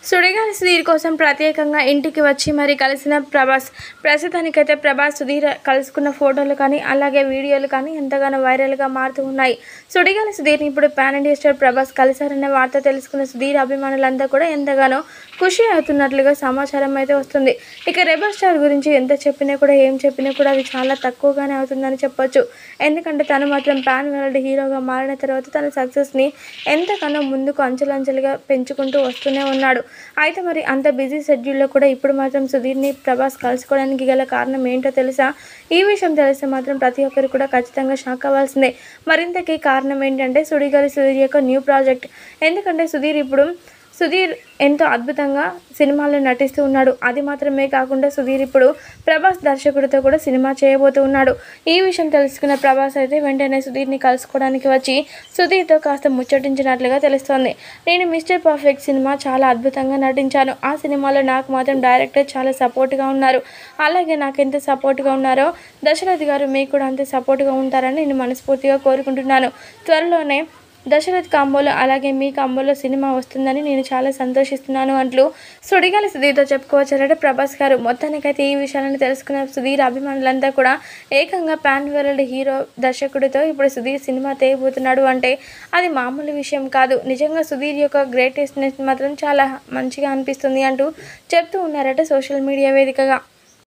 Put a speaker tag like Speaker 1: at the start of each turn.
Speaker 1: సుడిగాలి సుధీర్ కోసం ప్రత్యేకంగా ఇంటికి వచ్చి మరి కలిసిన ప్రభాస్ ప్రస్తుతానికైతే ప్రభాస్ సుధీర్ కలుసుకున్న ఫోటోలు కానీ అలాగే వీడియోలు కానీ ఎంతగానో వైరల్గా మారుతూ ఉన్నాయి సుడిగాలి సుధీర్ని ఇప్పుడు పాన్ ఇండియా స్టార్ ప్రభాస్ కలిశారనే వార్త తెలుసుకున్న సుధీర్ అభిమానులంతా కూడా ఎంతగానో ఖుషి అవుతున్నట్లుగా సమాచారం అయితే వస్తుంది ఇక రెబల్ స్టార్ గురించి ఎంత చెప్పినా కూడా ఏం చెప్పినా కూడా అది చాలా తక్కువగానే అవుతుందని చెప్పొచ్చు ఎందుకంటే తను మాత్రం పాన్ వరల్డ్ హీరోగా మారిన తర్వాత తన సక్సెస్ని ఎంతగానో ముందుకు అంచెలంచెలుగా పెంచుకుంటూ వస్తూనే ఉన్నాడు అయితే మరి అంత బిజీ షెడ్యూల్లో కూడా ఇప్పుడు మాత్రం సుధీర్ని ప్రభాస్ కలుసుకోవడానికి గల కారణం ఏంటో తెలుసా ఈ విషయం తెలిస్తే మాత్రం ప్రతి ఒక్కరు కూడా ఖచ్చితంగా షాక్ అవ్వాల్సిందే మరింతకి కారణం ఏంటంటే సుడిగాలి సుధీర్ యొక్క న్యూ ప్రాజెక్ట్ ఎందుకంటే సుధీర్ ఇప్పుడు సుధీర్ ఎంతో అద్భుతంగా సినిమాల్లో నటిస్తూ ఉన్నాడు అది మాత్రమే కాకుండా సుధీర్ ఇప్పుడు ప్రభాస్ దర్శకుడితో కూడా సినిమా చేయబోతూ ఉన్నాడు ఈ విషయం తెలుసుకున్న ప్రభాస్ అయితే వెంటనే సుధీర్ని కలుసుకోవడానికి వచ్చి సుధీర్తో కాస్త ముచ్చటించినట్లుగా తెలుస్తోంది నేను మిస్టర్ పర్ఫెక్ట్ సినిమా చాలా అద్భుతంగా నటించాను ఆ సినిమాలో నాకు మాత్రం డైరెక్టర్ చాలా సపోర్ట్గా ఉన్నారు అలాగే నాకు ఎంత సపోర్ట్గా ఉన్నారో దశరథ్ గారు మీకు కూడా అంతే సపోర్ట్గా ఉంటారని నేను మనస్ఫూర్తిగా కోరుకుంటున్నాను త్వరలోనే దశరథ్ కాంబోలో అలాగే మీ కాంబోలో సినిమా వస్తుందని నేను చాలా సంతోషిస్తున్నాను అంటూ సుడిగాలి సుధీర్తో చెప్పుకోవచ్చారంటే ప్రభాస్ గారు మొత్తానికైతే ఈ విషయాలను తెలుసుకున్న సుధీర్ అభిమానులంతా కూడా ఏకంగా పాన్ వరల్డ్ హీరో దర్శకుడితో ఇప్పుడు సుధీర్ సినిమా తేయబోతున్నాడు అంటే అది మామూలు విషయం కాదు నిజంగా సుధీర్ యొక్క గ్రేటెస్ట్నెస్ మాత్రం చాలా మంచిగా అనిపిస్తుంది అంటూ చెప్తూ ఉన్నారట సోషల్ మీడియా వేదికగా